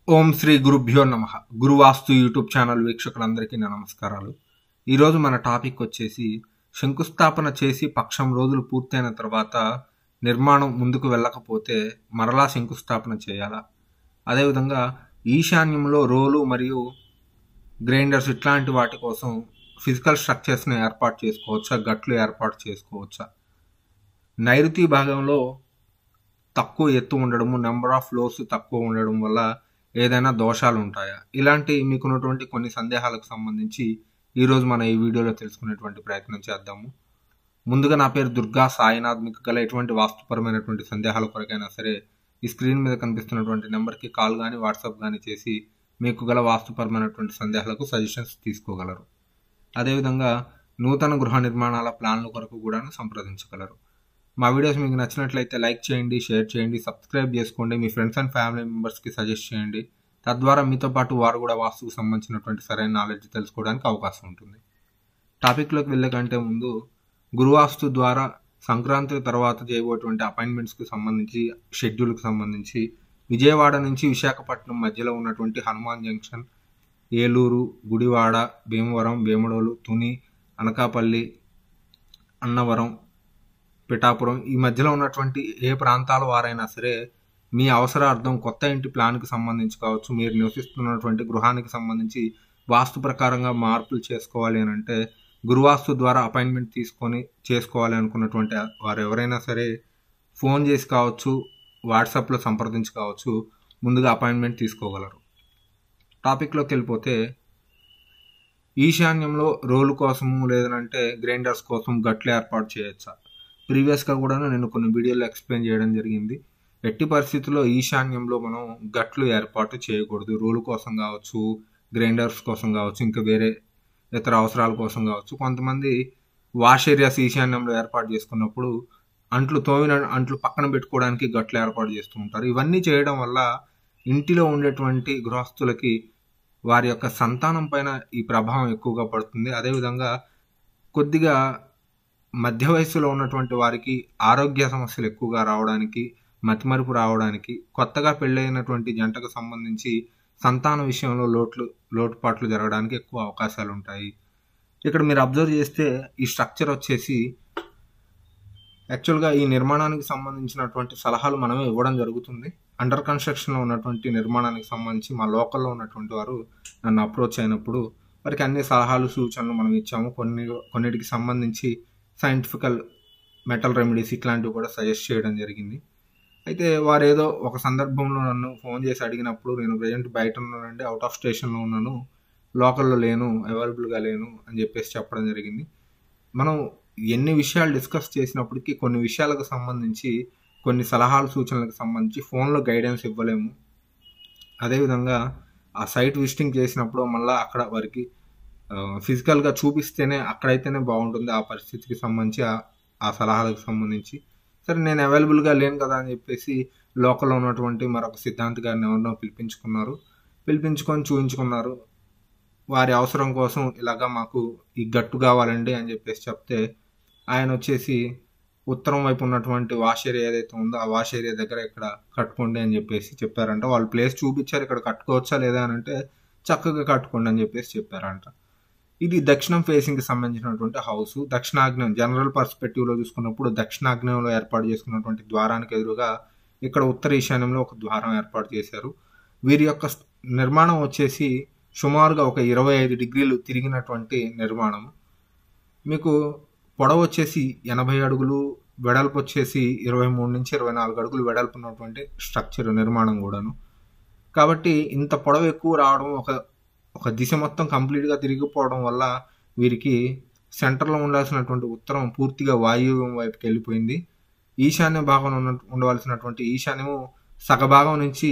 ఓం శ్రీ గురుభ్యో నమ గురువాస్తు YouTube channel వీక్షకులందరికీ నా నమస్కారాలు ఈరోజు మన టాపిక్ వచ్చేసి శంకుస్థాపన చేసి పక్షం రోజులు పూర్తయిన తర్వాత నిర్మాణం ముందుకు వెళ్ళకపోతే మరలా శంకుస్థాపన చేయాలా అదేవిధంగా ఈశాన్యంలో రోలు మరియు గ్రైండర్స్ ఇట్లాంటి వాటి కోసం ఫిజికల్ స్ట్రక్చర్స్ని ఏర్పాటు చేసుకోవచ్చా గట్లు ఏర్పాటు చేసుకోవచ్చా నైరుతి భాగంలో తక్కువ ఎత్తు ఉండడము నెంబర్ ఆఫ్ ఫ్లోర్స్ తక్కువ ఉండడం వల్ల ఏదైనా దోషాలు ఉంటాయా ఇలాంటి మీకున్నటువంటి కొన్ని సందేహాలకు సంబంధించి ఈరోజు మన ఈ వీడియోలో తెలుసుకునేటువంటి ప్రయత్నం చేద్దాము ముందుగా నా పేరు దుర్గా సాయినాథ్ మీకు గల ఎటువంటి వాస్తుపరమైనటువంటి సందేహాల కొరకైనా సరే ఈ స్క్రీన్ మీద కనిపిస్తున్నటువంటి నెంబర్కి కాల్ కానీ వాట్సాప్ కానీ చేసి మీకు గల వాస్తుపరమైనటువంటి సందేహాలకు సజెషన్స్ తీసుకోగలరు అదేవిధంగా నూతన గృహ నిర్మాణాల ప్లాన్ల కొరకు కూడా సంప్రదించగలరు మా వీడియోస్ మీకు నచ్చినట్లయితే లైక్ చేయండి షేర్ చేయండి సబ్స్క్రైబ్ చేసుకోండి మీ ఫ్రెండ్స్ అండ్ ఫ్యామిలీ మెంబర్స్కి సజెస్ట్ చేయండి తద్వారా మీతో పాటు వారు కూడా వాస్తుకు సంబంధించినటువంటి సరైన నాలెడ్జ్ తెలుసుకోవడానికి అవకాశం ఉంటుంది టాపిక్లోకి వెళ్ళే కంటే ముందు గురువాస్తు ద్వారా సంక్రాంతి తర్వాత చేయబోయేటువంటి అపాయింట్మెంట్స్కి సంబంధించి షెడ్యూల్కి సంబంధించి విజయవాడ నుంచి విశాఖపట్నం మధ్యలో ఉన్నటువంటి హనుమాన్ జంక్షన్ ఏలూరు గుడివాడ భీమవరం భీమడోలు తుని అనకాపల్లి అన్నవరం పిఠాపురం ఈ మధ్యలో ఉన్నటువంటి ఏ ప్రాంతాల వారైనా సరే మీ అవసరార్థం కొత్త ఇంటి ప్లాన్కి సంబంధించి కావచ్చు మీరు నివసిస్తున్నటువంటి గృహానికి సంబంధించి వాస్తు ప్రకారంగా మార్పులు చేసుకోవాలి అని అంటే గురువాస్తు ద్వారా అపాయింట్మెంట్ తీసుకొని చేసుకోవాలి అనుకున్నటువంటి వారు ఎవరైనా సరే ఫోన్ చేసి కావచ్చు వాట్సాప్లో సంప్రదించి కావచ్చు ముందుగా అపాయింట్మెంట్ తీసుకోగలరు టాపిక్లోకి వెళ్ళిపోతే ఈశాన్యంలో రోలు కోసము లేదంటే గ్రైండర్స్ కోసం గట్లు ఏర్పాటు చేయొచ్చా ప్రీవియస్గా కూడా నేను కొన్ని వీడియోలు ఎక్స్ప్లెయిన్ చేయడం జరిగింది ఎట్టి పరిస్థితుల్లో ఈశాన్యంలో మనం గట్లు ఏర్పాటు చేయకూడదు రోలు కోసం కావచ్చు గ్రైండర్స్ కోసం కావచ్చు ఇంకా వేరే ఇతర అవసరాల కోసం కావచ్చు కొంతమంది వాష్ ఏరియాస్ ఈశాన్యంలో ఏర్పాటు చేసుకున్నప్పుడు అంట్లు తోమిన అంట్లు పక్కన పెట్టుకోవడానికి గట్లు ఏర్పాటు చేస్తూ ఉంటారు ఇవన్నీ చేయడం వల్ల ఇంటిలో ఉండేటువంటి గృహస్థులకి వారి యొక్క సంతానం పైన ఈ ప్రభావం ఎక్కువగా పడుతుంది అదేవిధంగా కొద్దిగా మధ్య వయస్సులో ఉన్నటువంటి వారికి ఆరోగ్య సమస్యలు ఎక్కువగా రావడానికి మతిమరుపు రావడానికి కొత్తగా పెళ్ళైనటువంటి జంటకు సంబంధించి సంతాన విషయంలో లోట్లు లోటుపాట్లు జరగడానికి ఎక్కువ అవకాశాలు ఉంటాయి ఇక్కడ మీరు అబ్జర్వ్ చేస్తే ఈ స్ట్రక్చర్ వచ్చేసి యాక్చువల్గా ఈ నిర్మాణానికి సంబంధించినటువంటి సలహాలు మనమే ఇవ్వడం జరుగుతుంది అండర్ కన్స్ట్రక్షన్లో ఉన్నటువంటి నిర్మాణానికి సంబంధించి మా లోకల్లో ఉన్నటువంటి వారు నన్ను అప్రోచ్ అయినప్పుడు వారికి అన్ని సలహాలు సూచనలు మనం ఇచ్చాము కొన్ని కొన్నిటికి సంబంధించి సైంటిఫికల్ మెటల్ రెమెడీస్ ఇట్లాంటివి కూడా సజెస్ట్ చేయడం జరిగింది అయితే వారు ఏదో ఒక సందర్భంలో నన్ను ఫోన్ చేసి అడిగినప్పుడు నేను ప్రజెంట్ బయట ఉన్నానండి అవుట్ ఆఫ్ స్టేషన్లో ఉన్నాను లోకల్లో లేను అవైలబుల్గా లేను అని చెప్పేసి చెప్పడం జరిగింది మనం ఎన్ని విషయాలు డిస్కస్ చేసినప్పటికీ కొన్ని విషయాలకు సంబంధించి కొన్ని సలహాలు సూచనలకు సంబంధించి ఫోన్లో గైడెన్స్ ఇవ్వలేము అదేవిధంగా ఆ సైట్ విజిటింగ్ చేసినప్పుడు మళ్ళీ అక్కడ వారికి ఫిజికల్గా చూపిస్తేనే అక్కడైతేనే బాగుంటుంది ఆ పరిస్థితికి సంబంధించి ఆ సలహాలకు సంబంధించి సరే నేను అవైలబుల్గా లేను కదా అని చెప్పేసి లోకల్లో ఉన్నటువంటి మరొక సిద్ధాంత్ గారిని ఎవరినో పిలిపించుకున్నారు పిలిపించుకొని చూపించుకున్నారు వారి అవసరం కోసం ఇలాగా మాకు ఈ గట్టు కావాలండి అని చెప్పేసి చెప్తే ఆయన వచ్చేసి ఉత్తరం వైపు ఉన్నటువంటి వాష్ ఏరియా ఏదైతే ఉందో ఆ వాష్ ఏరియా దగ్గర ఇక్కడ కట్టుకోండి అని చెప్పేసి చెప్పారంట వాళ్ళు ప్లేస్ చూపించారు ఇక్కడ కట్టుకోవచ్చా లేదా అని అంటే చక్కగా కట్టుకోండి అని చెప్పేసి చెప్పారంట ఇది దక్షిణం ఫేసింగ్కి సంబంధించినటువంటి హౌస్ దక్షిణాగ్నేయం జనరల్ పర్స్పెక్టివ్లో చూసుకున్నప్పుడు దక్షిణాగ్నేయంలో ఏర్పాటు చేసుకున్నటువంటి ద్వారానికి ఎదురుగా ఇక్కడ ఉత్తర ఈశాన్యంలో ఒక ద్వారం ఏర్పాటు చేశారు వీరి యొక్క నిర్మాణం వచ్చేసి సుమారుగా ఒక ఇరవై ఐదు డిగ్రీలు తిరిగినటువంటి నిర్మాణం మీకు పొడవు వచ్చేసి ఎనభై అడుగులు వెడల్పు వచ్చేసి ఇరవై మూడు నుంచి ఇరవై నాలుగు అడుగులు వెడల్పు ఉన్నటువంటి స్ట్రక్చర్ నిర్మాణం కూడాను కాబట్టి ఇంత పొడవు ఎక్కువ రావడం ఒక ఒక దిశ మొత్తం కంప్లీట్గా తిరిగిపోవడం వల్ల వీరికి సెంటర్లో ఉండాల్సినటువంటి ఉత్తరం పూర్తిగా వాయువ్యం వైపుకి వెళ్ళిపోయింది ఈశాన్య భాగం ఉన్న ఉండవలసినటువంటి ఈశాన్యము సగభాగం నుంచి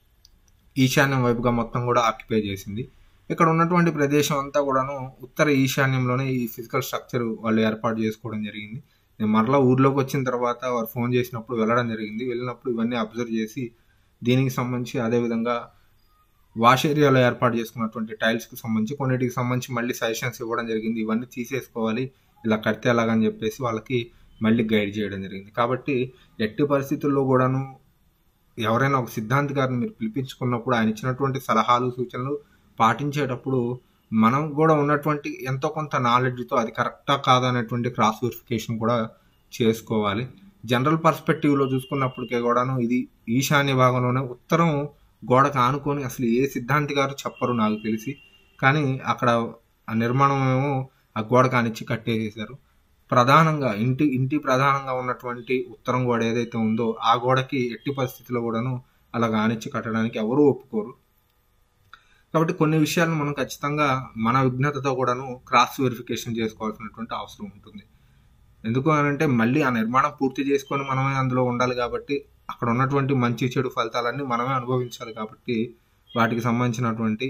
ఈశాన్యం వైపుగా మొత్తం కూడా ఆక్యుపై చేసింది ఇక్కడ ఉన్నటువంటి ప్రదేశం అంతా కూడాను ఉత్తర ఈశాన్యంలోనే ఈ ఫిజికల్ స్ట్రక్చర్ వాళ్ళు ఏర్పాటు చేసుకోవడం జరిగింది నేను మరలా ఊర్లోకి వచ్చిన తర్వాత వారు ఫోన్ చేసినప్పుడు వెళ్ళడం జరిగింది వెళ్ళినప్పుడు ఇవన్నీ అబ్జర్వ్ చేసి దీనికి సంబంధించి అదేవిధంగా వాష్ ఏరియాలో ఏర్పాటు చేసుకున్నటువంటి టైల్స్కి సంబంధించి కొన్నిటికి సంబంధించి మళ్ళీ సజెషన్స్ ఇవ్వడం జరిగింది ఇవన్నీ తీసేసుకోవాలి ఇలా కడితే ఎలాగని చెప్పేసి వాళ్ళకి మళ్ళీ గైడ్ చేయడం జరిగింది కాబట్టి ఎట్టి పరిస్థితుల్లో కూడాను ఎవరైనా ఒక సిద్ధాంతి గారిని మీరు పిలిపించుకున్నప్పుడు ఆయన ఇచ్చినటువంటి సలహాలు సూచనలు పాటించేటప్పుడు మనం కూడా ఉన్నటువంటి ఎంతో కొంత నాలెడ్జ్తో అది కరెక్టా కాదా అనేటువంటి క్రాస్ వెరిఫికేషన్ కూడా చేసుకోవాలి జనరల్ పర్స్పెక్టివ్లో చూసుకున్నప్పటికే కూడాను ఇది ఈశాన్య భాగంలోనే ఉత్తరం గోడకు ఆనుకొని అసలు ఏ సిద్ధాంతి గారు చెప్పరు నాకు తెలిసి కానీ అక్కడ ఆ నిర్మాణం ఏమో ఆ గోడ కానిచ్చి కట్టేసేసారు ప్రధానంగా ఇంటి ఇంటి ప్రధానంగా ఉన్నటువంటి ఉత్తరం గోడ ఏదైతే ఉందో ఆ గోడకి ఎట్టి పరిస్థితిలో కూడాను అలా కానిచ్చి కట్టడానికి ఎవరూ ఒప్పుకోరు కాబట్టి కొన్ని విషయాలను మనం ఖచ్చితంగా మన విఘ్నతతో కూడాను క్రాస్ వెరిఫికేషన్ చేసుకోవాల్సినటువంటి అవసరం ఉంటుంది ఎందుకు అని అంటే మళ్ళీ ఆ నిర్మాణం పూర్తి చేసుకొని మనమే అందులో ఉండాలి కాబట్టి అక్కడ ఉన్నటువంటి మంచి చెడు ఫలితాలన్నీ మనమే అనుభవించాలి కాబట్టి వాటికి సంబంధించినటువంటి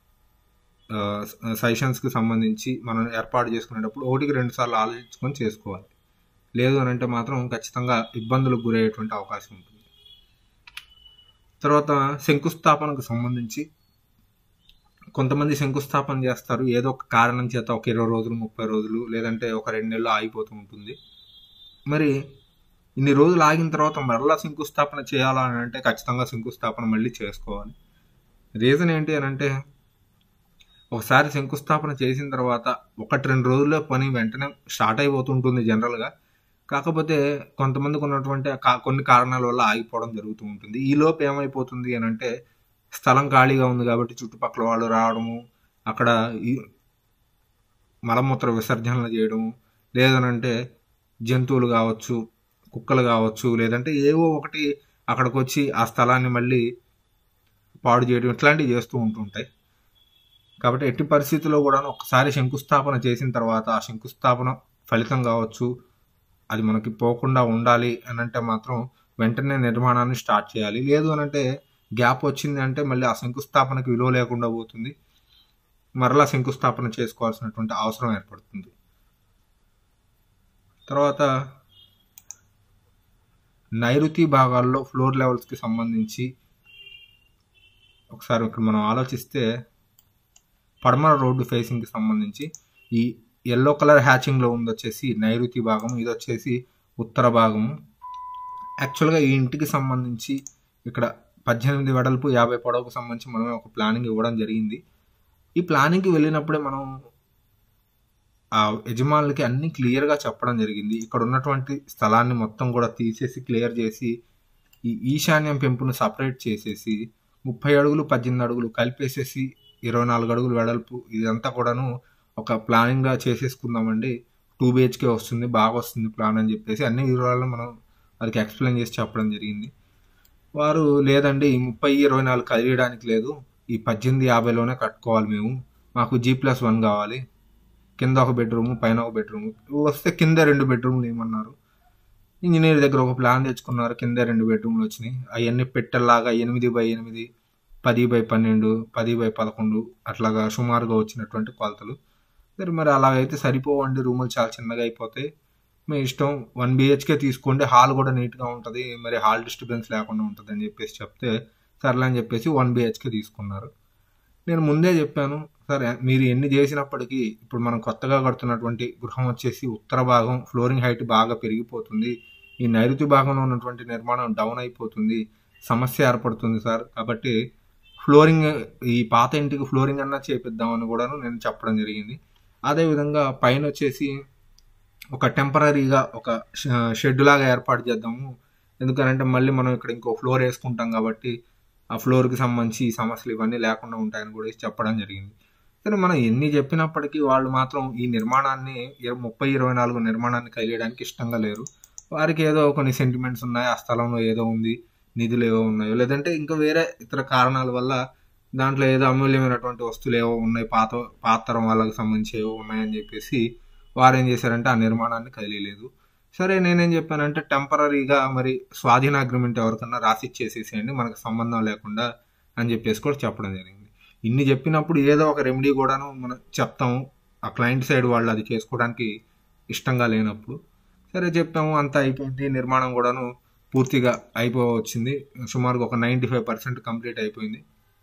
సజెషన్స్కి సంబంధించి మనం ఏర్పాటు చేసుకునేటప్పుడు ఒకటికి రెండు సార్లు ఆలోచించుకొని చేసుకోవాలి లేదు అని అంటే మాత్రం ఖచ్చితంగా ఇబ్బందులకు గురయ్యేటువంటి అవకాశం ఉంటుంది తర్వాత శంకుస్థాపనకు సంబంధించి కొంతమంది శంకుస్థాపన చేస్తారు ఏదో ఒక కారణం చేత ఒక ఇరవై రోజులు ముప్పై రోజులు లేదంటే ఒక రెండు నెలలు ఆగిపోతూ ఉంటుంది మరి ఇన్ని రోజులు ఆగిన తర్వాత మరలా శంకుస్థాపన చేయాలని అంటే ఖచ్చితంగా శంకుస్థాపన మళ్ళీ చేసుకోవాలి రీజన్ ఏంటి అని అంటే ఒకసారి శంకుస్థాపన చేసిన తర్వాత ఒకటి రెండు రోజుల్లో పని వెంటనే స్టార్ట్ అయిపోతుంటుంది జనరల్గా కాకపోతే కొంతమందికి ఉన్నటువంటి కొన్ని కారణాల వల్ల ఆగిపోవడం జరుగుతూ ఉంటుంది ఈ లోపు ఏమైపోతుంది అని అంటే స్థలం ఖాళీగా ఉంది కాబట్టి చుట్టుపక్కల వాళ్ళు రావడము అక్కడ ఈ మలమూత్ర విసర్జనలు చేయడము లేదనంటే జంతువులు కావచ్చు కుక్కలు కావచ్చు లేదంటే ఏవో ఒకటి అక్కడికి వచ్చి ఆ స్థలాన్ని మళ్ళీ పాడు చేయడం ఇట్లాంటివి చేస్తూ ఉంటుంటాయి కాబట్టి ఎట్టి పరిస్థితుల్లో కూడా ఒకసారి శంకుస్థాపన చేసిన తర్వాత ఆ శంకుస్థాపన ఫలితం కావచ్చు అది మనకి పోకుండా ఉండాలి అని అంటే మాత్రం వెంటనే నిర్మాణాన్ని స్టార్ట్ చేయాలి లేదు అని అంటే గ్యాప్ వచ్చింది అంటే మళ్ళీ ఆ శంకుస్థాపనకి విలువ లేకుండా పోతుంది మరలా శంకుస్థాపన చేసుకోవాల్సినటువంటి అవసరం ఏర్పడుతుంది తర్వాత నైరుతి భాగాల్లో ఫ్లోర్ లెవెల్స్కి సంబంధించి ఒకసారి ఇక్కడ మనం ఆలోచిస్తే పడమర రోడ్డు ఫేసింగ్కి సంబంధించి ఈ ఎల్లో కలర్ హ్యాచింగ్లో ఉంది వచ్చేసి నైరుతి భాగం ఇది వచ్చేసి ఉత్తర భాగము యాక్చువల్గా ఈ ఇంటికి సంబంధించి ఇక్కడ పద్దెనిమిది వెడల్పు యాభై పొడవుకు సంబంధించి మనం ఒక ప్లానింగ్ ఇవ్వడం జరిగింది ఈ ప్లానింగ్కి వెళ్ళినప్పుడే మనం ఆ యజమానులకి అన్ని క్లియర్గా చెప్పడం జరిగింది ఇక్కడ ఉన్నటువంటి స్థలాన్ని మొత్తం కూడా తీసేసి క్లియర్ చేసి ఈ ఈశాన్యం పెంపును సపరేట్ చేసేసి ముప్పై అడుగులు పద్దెనిమిది అడుగులు కలిపేసేసి ఇరవై నాలుగు అడుగులు వెడల్పు ఇదంతా కూడాను ఒక ప్లానింగ్గా చేసేసుకుందామండి టూ బిహెచ్కే వస్తుంది బాగా వస్తుంది ప్లాన్ అని చెప్పేసి అన్ని వివరాలను మనం వారికి ఎక్స్ప్లెయిన్ చేసి చెప్పడం జరిగింది వారు లేదండి ఈ ముప్పై ఇరవై నాలుగు కలియడానికి లేదు ఈ పద్దెనిమిది యాభైలోనే కట్టుకోవాలి మేము మాకు జీ ప్లస్ వన్ కావాలి కింద ఒక బెడ్రూమ్ పైన ఒక బెడ్రూమ్ వస్తే కింద రెండు బెడ్రూమ్లు ఏమన్నారు ఇంజనీర్ దగ్గర ఒక ప్లాన్ తెచ్చుకున్నారు కింద రెండు బెడ్రూమ్లు వచ్చినాయి అవన్నీ పెట్టెల్లాగా ఎనిమిది బై ఎనిమిది పది బై పన్నెండు పది బై పదకొండు అట్లాగా సుమారుగా వచ్చినటువంటి కొలతలు సరే మరి అలాగైతే సరిపోవండి రూములు చాలా చిన్నగా అయిపోతాయి మీ ఇష్టం వన్ బిహెచ్కే తీసుకోండి హాల్ కూడా నీట్గా ఉంటుంది మరి హాల్ డిస్టర్బెన్స్ లేకుండా ఉంటుంది అని చెప్పేసి చెప్తే సర్లే అని చెప్పేసి వన్ బిహెచ్కే తీసుకున్నారు నేను ముందే చెప్పాను సరే మీరు ఎన్ని చేసినప్పటికీ ఇప్పుడు మనం కొత్తగా కడుతున్నటువంటి గృహం వచ్చేసి ఉత్తర భాగం ఫ్లోరింగ్ హైట్ బాగా పెరిగిపోతుంది ఈ నైరుతి భాగంలో ఉన్నటువంటి నిర్మాణం డౌన్ అయిపోతుంది సమస్య ఏర్పడుతుంది సార్ కాబట్టి ఫ్లోరింగ్ ఈ పాత ఇంటికి ఫ్లోరింగ్ అన్నా చేపిద్దామని కూడాను నేను చెప్పడం జరిగింది అదేవిధంగా పైన వచ్చేసి ఒక టెంపరీగా ఒక షెడ్ లాగా ఏర్పాటు చేద్దాము ఎందుకనంటే మళ్ళీ మనం ఇక్కడ ఇంకో ఫ్లోర్ వేసుకుంటాం కాబట్టి ఆ ఫ్లోర్కి సంబంధించి ఈ సమస్యలు ఇవన్నీ లేకుండా ఉంటాయని కూడా చెప్పడం జరిగింది సరే మనం ఎన్ని చెప్పినప్పటికీ వాళ్ళు మాత్రం ఈ నిర్మాణాన్ని ముప్పై ఇరవై నాలుగు నిర్మాణాన్ని కలియడానికి ఇష్టంగా లేరు వారికి ఏదో కొన్ని సెంటిమెంట్స్ ఉన్నాయి ఆ స్థలంలో ఏదో ఉంది నిధులు ఏవో ఉన్నాయో లేదంటే ఇంకా వేరే ఇతర కారణాల వల్ల దాంట్లో ఏదో అమూల్యమైనటువంటి వస్తువులు ఏవో ఉన్నాయి పాత పాత తరం వాళ్ళకి సంబంధించి ఏవో ఉన్నాయని చెప్పేసి వారు ఏం చేశారంటే ఆ నిర్మాణాన్ని కదిలేదు సరే నేనేం చెప్పానంటే టెంపరీగా మరి స్వాధీన అగ్రిమెంట్ ఎవరికన్నా రాసి ఇచ్చేసేసేయండి మనకు సంబంధం లేకుండా అని చెప్పేసి కూడా చెప్పడం జరిగింది ఇన్ని చెప్పినప్పుడు ఏదో ఒక రెమెడీ కూడాను మనం చెప్తాము ఆ క్లయింట్ సైడ్ వాళ్ళు అది చేసుకోవడానికి ఇష్టంగా లేనప్పుడు సరే చెప్పాము అంతా అయిపోయింది నిర్మాణం కూడాను పూర్తిగా అయిపో వచ్చింది సుమారుగా ఒక నైంటీ ఫైవ్ పర్సెంట్ కంప్లీట్ అయిపోయింది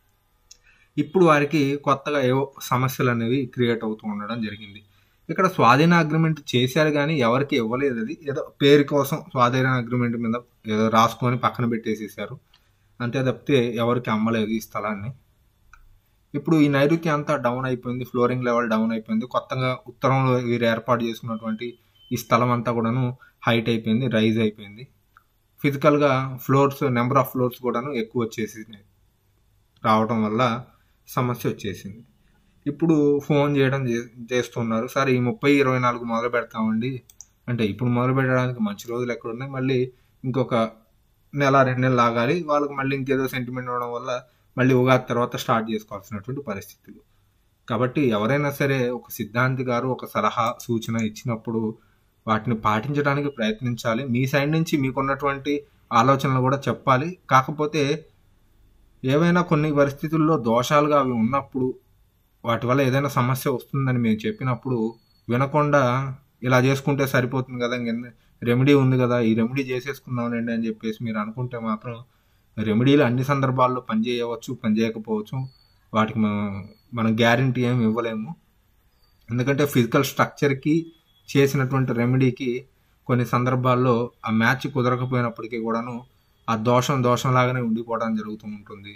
ఇప్పుడు వారికి కొత్తగా ఏవో సమస్యలు అనేవి క్రియేట్ అవుతూ ఉండడం జరిగింది ఇక్కడ స్వాధీన అగ్రిమెంట్ చేశారు కానీ ఎవరికి ఇవ్వలేదు అది ఏదో పేరు కోసం స్వాధీన అగ్రిమెంట్ మీద ఏదో రాసుకొని పక్కన పెట్టేసేసారు అంతే తప్పితే ఎవరికి అమ్మలేదు ఈ స్థలాన్ని ఇప్పుడు ఈ నైరుతి అంతా డౌన్ అయిపోయింది ఫ్లోరింగ్ లెవెల్ డౌన్ అయిపోయింది కొత్తగా ఉత్తరంలో వీరు ఏర్పాటు చేసుకున్నటువంటి ఈ స్థలం అంతా కూడాను హైట్ అయిపోయింది రైజ్ అయిపోయింది ఫిజికల్గా ఫ్లోర్స్ నెంబర్ ఆఫ్ ఫ్లోర్స్ కూడాను ఎక్కువ వచ్చేసింది రావడం వల్ల సమస్య వచ్చేసింది ఇప్పుడు ఫోన్ చేయడం చే- చేస్తున్నారు సార్ ఈ ముప్పై ఇరవై నాలుగు మొదలు పెడతామండి అంటే ఇప్పుడు మొదలు పెట్టడానికి మంచి రోజులు ఎక్కడ ఉన్నాయి మళ్ళీ ఇంకొక నెల రెండు నెలలు ఆగాలి వాళ్ళకి మళ్ళీ ఇంకేదో సెంటిమెంట్ ఉండడం వల్ల మళ్ళీ ఉగాది తర్వాత స్టార్ట్ చేసుకోవాల్సినటువంటి పరిస్థితులు కాబట్టి ఎవరైనా సరే ఒక సిద్ధాంతి గారు ఒక సలహా సూచన ఇచ్చినప్పుడు వాటిని పాటించడానికి ప్రయత్నించాలి మీ సైడ్ నుంచి మీకున్నటువంటి ఆలోచనలు కూడా చెప్పాలి కాకపోతే ఏవైనా కొన్ని పరిస్థితుల్లో దోషాలుగా అవి ఉన్నప్పుడు వాటి వల్ల ఏదైనా సమస్య వస్తుందని మేము చెప్పినప్పుడు వినకుండా ఇలా చేసుకుంటే సరిపోతుంది కదా ఇంక రెమెడీ ఉంది కదా ఈ రెమెడీ చేసేసుకుందామండి అని చెప్పేసి మీరు అనుకుంటే మాత్రం రెమెడీలు అన్ని సందర్భాల్లో పనిచేయవచ్చు పనిచేయకపోవచ్చు వాటికి మనం మనం గ్యారంటీ ఏమి ఇవ్వలేము ఎందుకంటే ఫిజికల్ స్ట్రక్చర్కి చేసినటువంటి రెమెడీకి కొన్ని సందర్భాల్లో ఆ మ్యాచ్ కుదరకపోయినప్పటికీ కూడాను ఆ దోషం దోషంలాగానే ఉండిపోవడం జరుగుతూ ఉంటుంది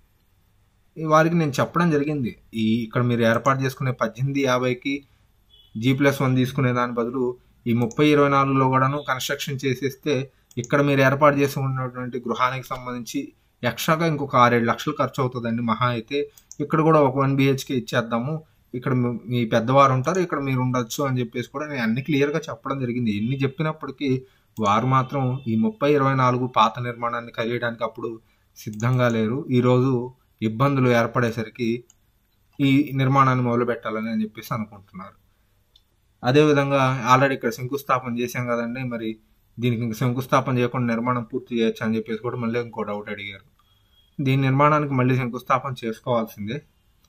ఈ వారికి నేను చెప్పడం జరిగింది ఈ ఇక్కడ మీరు ఏర్పాటు చేసుకునే పద్దెనిమిది యాభైకి జీ ప్లస్ వన్ తీసుకునే దాని బదులు ఈ ముప్పై ఇరవై నాలుగులో కూడాను కన్స్ట్రక్షన్ చేసేస్తే ఇక్కడ మీరు ఏర్పాటు చేసుకున్నటువంటి గృహానికి సంబంధించి ఎక్స్ట్రాగా ఇంకొక ఆరేడు లక్షలు ఖర్చు అవుతుందండి మహా అయితే ఇక్కడ కూడా ఒక వన్ బిహెచ్కే ఇచ్చేద్దాము ఇక్కడ మీ- మీ పెద్దవారు ఉంటారు ఇక్కడ మీరు ఉండొచ్చు అని చెప్పేసి కూడా నేను అన్ని క్లియర్గా చెప్పడం జరిగింది ఎన్ని చెప్పినప్పటికీ వారు మాత్రం ఈ ముప్పై ఇరవై నాలుగు పాత నిర్మాణాన్ని కలియడానికి అప్పుడు సిద్ధంగా లేరు ఈరోజు ఇబ్బందులు ఏర్పడేసరికి ఈ నిర్మాణాన్ని మొదలు పెట్టాలని అని చెప్పేసి అనుకుంటున్నారు అదేవిధంగా ఆల్రెడీ ఇక్కడ శంకుస్థాపన చేశాం కదండి మరి దీనికి ఇంక శంకుస్థాపన చేయకుండా నిర్మాణం పూర్తి చేయొచ్చు అని చెప్పేసి కూడా మళ్ళీ ఇంకో డౌట్ అడిగారు దీని నిర్మాణానికి మళ్ళీ శంకుస్థాపన చేసుకోవాల్సిందే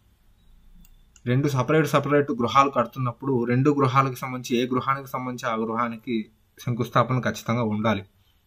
రెండు సపరేట్ సపరేట్ గృహాలు కడుతున్నప్పుడు రెండు గృహాలకు సంబంధించి ఏ గృహానికి సంబంధించి ఆ గృహానికి శంకుస్థాపన ఖచ్చితంగా ఉండాలి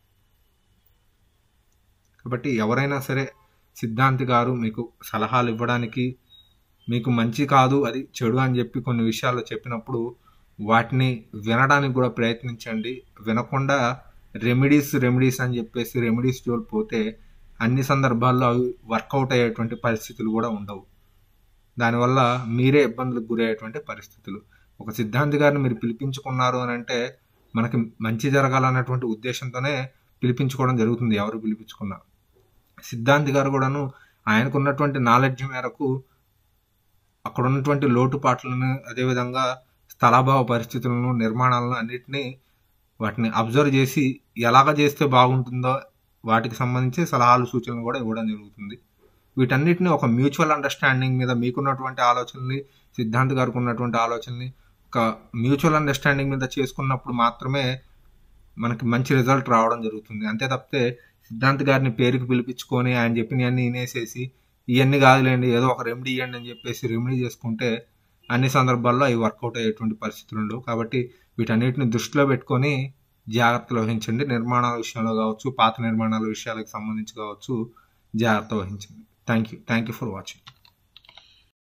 కాబట్టి ఎవరైనా సరే సిద్ధాంతి గారు మీకు సలహాలు ఇవ్వడానికి మీకు మంచి కాదు అది చెడు అని చెప్పి కొన్ని విషయాలు చెప్పినప్పుడు వాటిని వినడానికి కూడా ప్రయత్నించండి వినకుండా రెమెడీస్ రెమెడీస్ అని చెప్పేసి రెమెడీస్ జోలు పోతే అన్ని సందర్భాల్లో అవి వర్కౌట్ అయ్యేటువంటి పరిస్థితులు కూడా ఉండవు దానివల్ల మీరే ఇబ్బందులకు గురయ్యేటువంటి పరిస్థితులు ఒక సిద్ధాంతి గారిని మీరు పిలిపించుకున్నారు అని అంటే మనకి మంచి జరగాలన్నటువంటి ఉద్దేశంతోనే పిలిపించుకోవడం జరుగుతుంది ఎవరు పిలిపించుకున్నా సిద్ధాంతి గారు కూడాను ఆయనకున్నటువంటి నాలెడ్జ్ మేరకు అక్కడ ఉన్నటువంటి లోటుపాట్లను అదేవిధంగా స్థలాభావ పరిస్థితులను నిర్మాణాలను అన్నిటినీ వాటిని అబ్జర్వ్ చేసి ఎలాగ చేస్తే బాగుంటుందో వాటికి సంబంధించి సలహాలు సూచనలు కూడా ఇవ్వడం జరుగుతుంది వీటన్నిటిని ఒక మ్యూచువల్ అండర్స్టాండింగ్ మీద మీకున్నటువంటి ఆలోచనని సిద్ధాంత్ గారికి ఉన్నటువంటి ఆలోచనని ఒక మ్యూచువల్ అండర్స్టాండింగ్ మీద చేసుకున్నప్పుడు మాత్రమే మనకి మంచి రిజల్ట్ రావడం జరుగుతుంది అంతే తప్పితే సిద్ధాంత్ గారిని పేరుకి పిలిపించుకొని ఆయన చెప్పినవన్నీ వినేసేసి ఇవన్నీ కాదులేండి ఏదో ఒక రెమెడీ ఇవ్వండి అని చెప్పేసి రెమెడీ చేసుకుంటే అన్ని సందర్భాల్లో అవి వర్కౌట్ అయ్యేటువంటి పరిస్థితులు ఉండవు కాబట్టి వీటన్నిటిని దృష్టిలో పెట్టుకొని జాగ్రత్తలు వహించండి నిర్మాణాల విషయంలో కావచ్చు పాత నిర్మాణాల విషయాలకు సంబంధించి కావచ్చు జాగ్రత్త వహించండి thank you thank you for watching